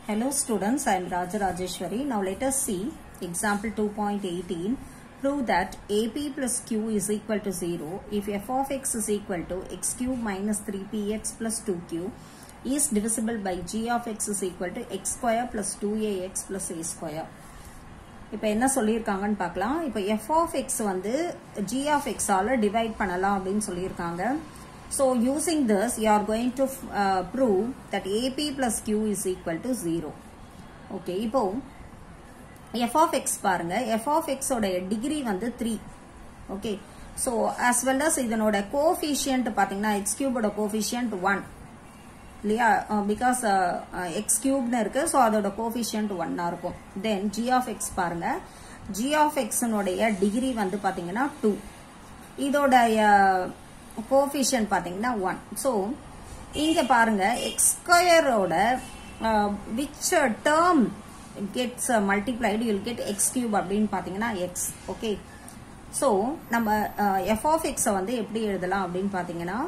Hello students, I am Raja Rajeshwari. Now let us see example 2.18. Prove that AP plus Q is equal to 0 if f of x is equal to x cube minus 3px plus 2q is divisible by g of x is equal to x square plus 2ax plus a square. இப்போ என்ன சொல்லியிருக்காங்கன்னு பார்க்கலாம் இப்போ f of x வந்து g of எக்ஸால் divide பண்ணலாம் அப்படின்னு சொல்லியிருக்காங்க so using this you are going to prove that a p plus q is equal to zero okay இப்போ எஃப் ஆஃப் எக்ஸ் பாருங்க எஃப் ஆஃப் எக்ஸோட டிகிரி வந்து three okay so as well as இதனோட coefficient பார்த்தீங்கன்னா x கியூபோட coefficient one இல்லையா because x கியூப்னு இருக்கு ஸோ அதோட கோஃபிஷியன்ட் ஒன்னா இருக்கும் தென் ஜி ஆஃப் எக்ஸ் பாருங்க ஜி ஆஃப் எக்ஸனுடைய டிகிரி வந்து பார்த்தீங்கன்னா டூ இதோட கோஃபிஷியன்ட் பார்த்தீங்கன்னா ஒன் ஸோ இங்க பாருங்க எக்ஸ் ஸ்கொயரோட which term gets multiplied you'll get x cube அப்படின்னு பார்த்தீங்கன்னா எக்ஸ் ஓகே ஸோ நம்ம எஃப் ஆஃப் எக்ஸை வந்து எப்படி எழுதலாம் அப்படின்னு பார்த்தீங்கன்னா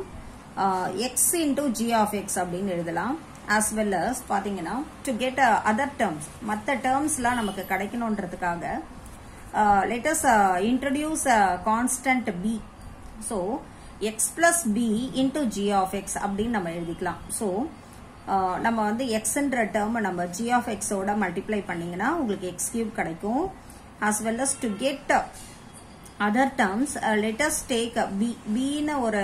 x into g of x அப்படின்னு எழுதலாம் ஆஸ் வெல் அஸ் பார்த்தீங்கன்னா டு கெட் அதர் டேர்ம்ஸ் மற்ற டேர்ம்ஸ்லாம் நமக்கு கிடைக்கணுன்றதுக்காக let's introduce constant b so x plus b into g of x அப்படின்னு நம்ம எழுதிக்கலாம் ஸோ நம்ம வந்து எக்ஸ்ன்ற டேர்ம் நம்ம ஜி ஆஃப் எக்ஸோட மல்டிப்ளை பண்ணிங்கன்னா உங்களுக்கு எக்ஸ் கியூப் கிடைக்கும் as well as to get other terms let us take b பின்னு ஒரு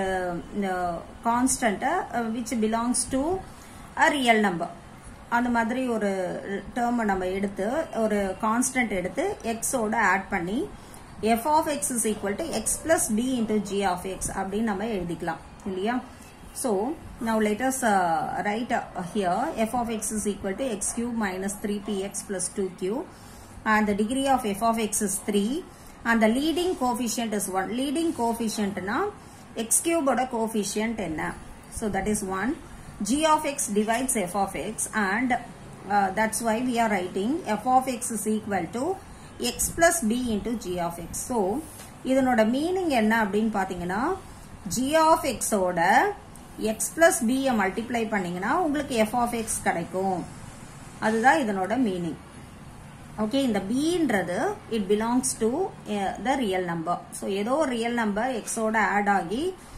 constant which belongs to a real number அந்த மாதிரி ஒரு டேர்ம் நம்ம எடுத்து ஒரு கான்ஸ்டன்ட் எடுத்து எக்ஸோட ஆட் பண்ணி f of x is equal to x plus b into g of x அப்படின்னு நம்ம எழுதிக்கலாம் இல்லையா so now let us uh, write uh, here f of x is equal to x cube minus 3px plus 2q and the degree of f of x is 3 and the leading coefficient is 1 leading coefficient na x cube oda coefficient enna so that is 1 g of x divides f of x and uh, that's why we are writing f of x is equal to x plus b into g of x so இதனோட meaning என்ன அப்படின்னு பாத்தீங்கன்னா g of x ஓட x plus b multiply பண்ணீங்கன்னா உங்களுக்கு f of x கிடைக்கும் அதுதான் இதனோட மீனிங் ஓகே இந்த பீன்றது it belongs to the real number so ஏதோ ரியல் நம்பர் எக்ஸோட ஆட் ஆகி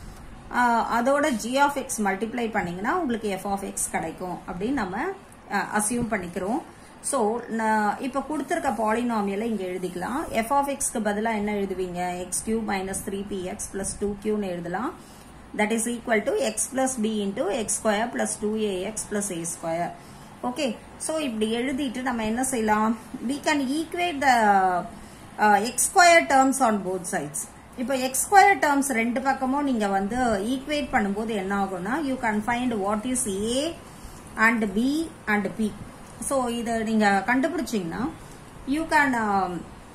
அதோட ஜி ஆஃப் எக்ஸ் மல்டிப்ளை பண்ணீங்கன்னா உங்களுக்கு எஃப் ஆஃப் எக்ஸ் கிடைக்கும் அப்படின்னு நம்ம அசியூம் பண்ணிக்கிறோம் ஸோ இப்போ கொடுத்துருக்க பாலினாமியலை இங்கே எழுதிக்கலாம் எஃப் ஆஃப் எக்ஸ்க்கு பதிலாக என்ன எழுதுவீங்க x cube minus three p x plus two கியூன்னு எழுதலாம் that is equal to x plus b into x square plus 2ax plus a square okay so இப்படி எழுதிட்டு நம்ம என்ன செய்யலாம் we can equate the uh, x square terms on both sides இப்போ x square terms ரெண்டு பக்கமும் நீங்க வந்து ஈக்குவேட் பண்ணும்போது என்ன ஆகும்னா you can find what is a and b and p so இதை நீங்க கண்டுபிடிச்சீங்கன்னா you can um,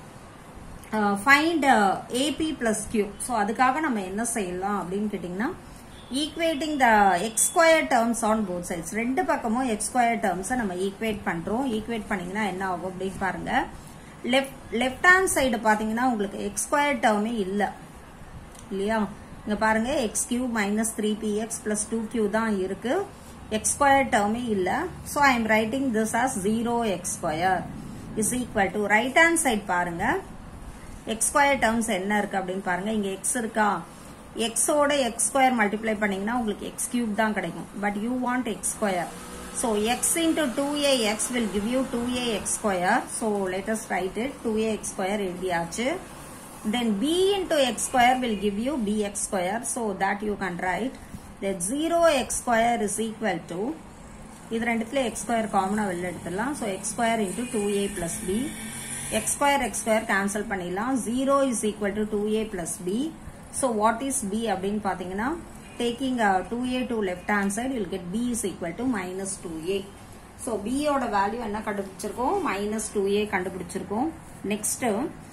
find a p plus q so அதுக்காக நம்ம என்ன செய்யலாம் அப்படின்னு கேட்டிங்கன்னா equating the x square terms on both sides ரெண்டு பக்கமும் எக்ஸ் ஸ்கொயர் டேர்ம்ஸை நம்ம ஈக்குவேட் பண்ணுறோம் ஈக்குவேட் பண்ணிங்கன்னா என்ன ஆகும் அப்படின்னு பாருங்க லெஃப்ட் லெஃப்ட் ஹேண்ட் சைடு பார்த்தீங்கன்னா உங்களுக்கு எக்ஸ் ஸ்கொயர் டேர்மே இல்லை இல்லையா இங்கே பாருங்க x cube minus three p x plus two q தான் இருக்கு எக்ஸ் ஸ்கொயர் டேர்மே இல்லை so I'm writing this as zero x square is equal to right hand side பாருங்க எக்ஸ் ஸ்கொயர் டேர்ம்ஸ் என்ன இருக்கு அப்படின்னு பாருங்க இங்க எக்ஸ் இருக்கா எக்ஸோட எக்ஸ் ஸ்கொயர் மல்டிப்ளை பண்ணீங்கன்னா உங்களுக்கு எக்ஸ் கியூப் தான் கிடைக்கும் but you want x square so x into two a x will give you two a x square so latest write it two a x square எழுதியாச்சு then b into x square will give you b x square so that you can write that zero x square is equal to இது ரெண்டுத்துல x square காமனா வெளில எடுத்துடலாம் so x square into two a plus b x square x square cancel பண்ணிடலாம் 0 is equal to 2a plus b so what is b அப்படின்னு பாத்தீங்கன்னா taking uh, 2a to left hand side you'll get b is equal to minus 2a so b ஓட value என்ன கண்டுபிடிச்சிருக்கோம் minus 2a கண்டுபிடிச்சிருக்கோம் next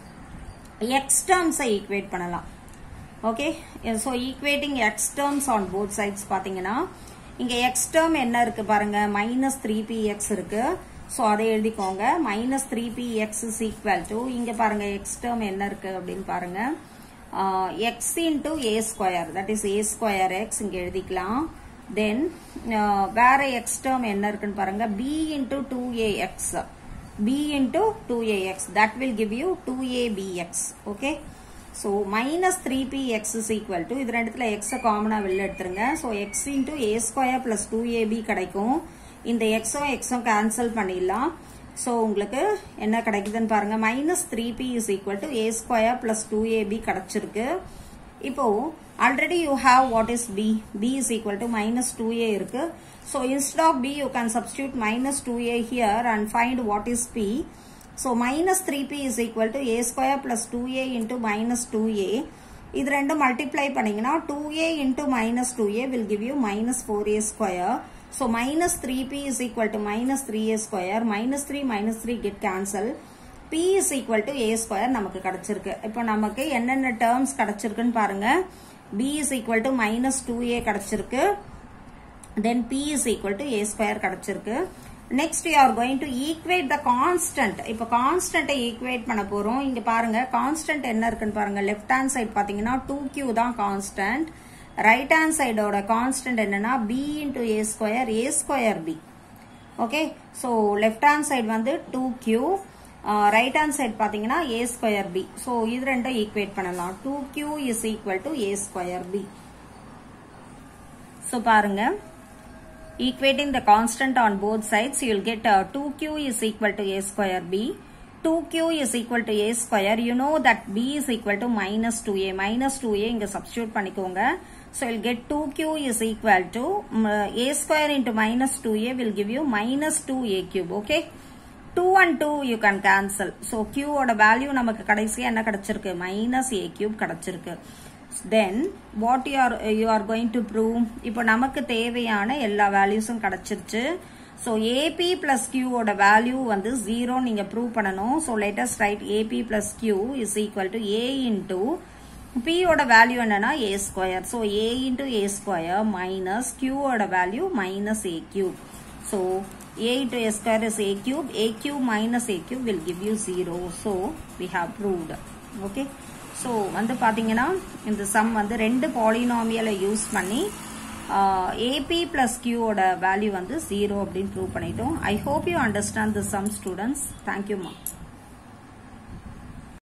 x terms equate பண்ணலாம் okay so equating x terms on both sides பாத்தீங்கன்னா இங்க x term என்ன இருக்கு பாருங்க minus 3px இருக்கு ஸோ அதை எழுதிக்கோங்க minus three p x is equal to இங்கே பாருங்க எக்ஸ் டேர்ம் என்ன இருக்கு அப்படின்னு பாருங்க x into a square that is a square x இங்கே எழுதிக்கலாம் தென் வேற எக்ஸ் டேர்ம் என்ன இருக்குன்னு பாருங்க b into two a x b into two a x that will give you two a b x okay so minus three p x is equal to இது ரெண்டுத்துல எக்ஸை காமனாக வெளில எடுத்துருங்க so x into a square plus two a b கிடைக்கும் இந்த எக்ஸும் எக்ஸும் கேன்சல் பண்ணிடலாம் ஸோ உங்களுக்கு என்ன கிடைக்குதுன்னு பாருங்க minus three p is equal to a square plus two a b கிடைச்சிருக்கு இப்போ already you have what is b b is equal to minus two a இருக்கு so instead of b you can substitute minus two a here and find what is p So minus 3p is equal to a square plus 2a into minus 2a. இது ரெண்டும் multiply பண்ணீங்கன்னா 2a into minus 2a will give you minus 4a square. So minus 3p is equal to minus 3a square. Minus 3 minus 3 get cancel. p is equal to a square நமக்கு கிடைச்சிருக்கு இப்போ நமக்கு என்னென்ன terms கிடைச்சிருக்குன்னு பாருங்க b is equal to minus 2a கிடைச்சிருக்கு then p is equal to a square கிடைச்சிருக்கு next you are going to equate the constant இப்போ கான்ஸ்டன்ட்டை ஈக்குவேட் பண்ண போறோம் இங்க பாருங்க கான்ஸ்டன்ட் என்ன இருக்குன்னு பாருங்க லெஃப்ட் ஹேண்ட் சைடு பாத்தீங்கன்னா டூ கியூ தான் கான்ஸ்டன்ட் ரைட் ஹேண்ட் சைடோட கான்ஸ்டன்ட் என்னன்னா b into a square a square b okay so left hand side வந்து two q right hand side பாத்தீங்கன்னா ஏ ஸ்கொயர் பி ஸோ இது ரெண்டும் ஈக்குவேட் பண்ணலாம் two q is equal to a square b so பாருங்க equating the constant on both sides you will get uh, 2q is equal to a square b 2q is equal to a square you know that b is equal to minus 2a minus 2a இங்க substitute பண்ணிக்கோங்க so you'll get 2q is equal to um, a square into minus 2a will give you minus 2a cube okay 2 and 2 you can cancel so q ஓட value நமக்கு கடைசியா என்ன கிடைச்சிருக்கு minus a cube கிடைச்சிருக்கு then what you are you are going to prove இப்போ நமக்கு தேவையான எல்லா வேல்யூஸும் கிடைச்சிருச்சு ஸோ ஏபி பிளஸ் கியூவோட வேல்யூ வந்து ஜீரோ நீங்க ப்ரூவ் பண்ணணும் so latest right ab plus q is equal to a into பியோட வேல்யூ என்னன்னா a square so a into a square minus கியூவோட value minus a cube so a into a square is a cube a cube minus a cube will give you 0 so we have proved okay so வந்து பார்த்தீங்கன்னா இந்த sum வந்து ரெண்டு பாலினாமியலை use பண்ணி ab plus கியூவோட value வந்து ஜீரோ அப்படின்னு ப்ரூவ் பண்ணிட்டோம் I hope you understand the sum students thank you மா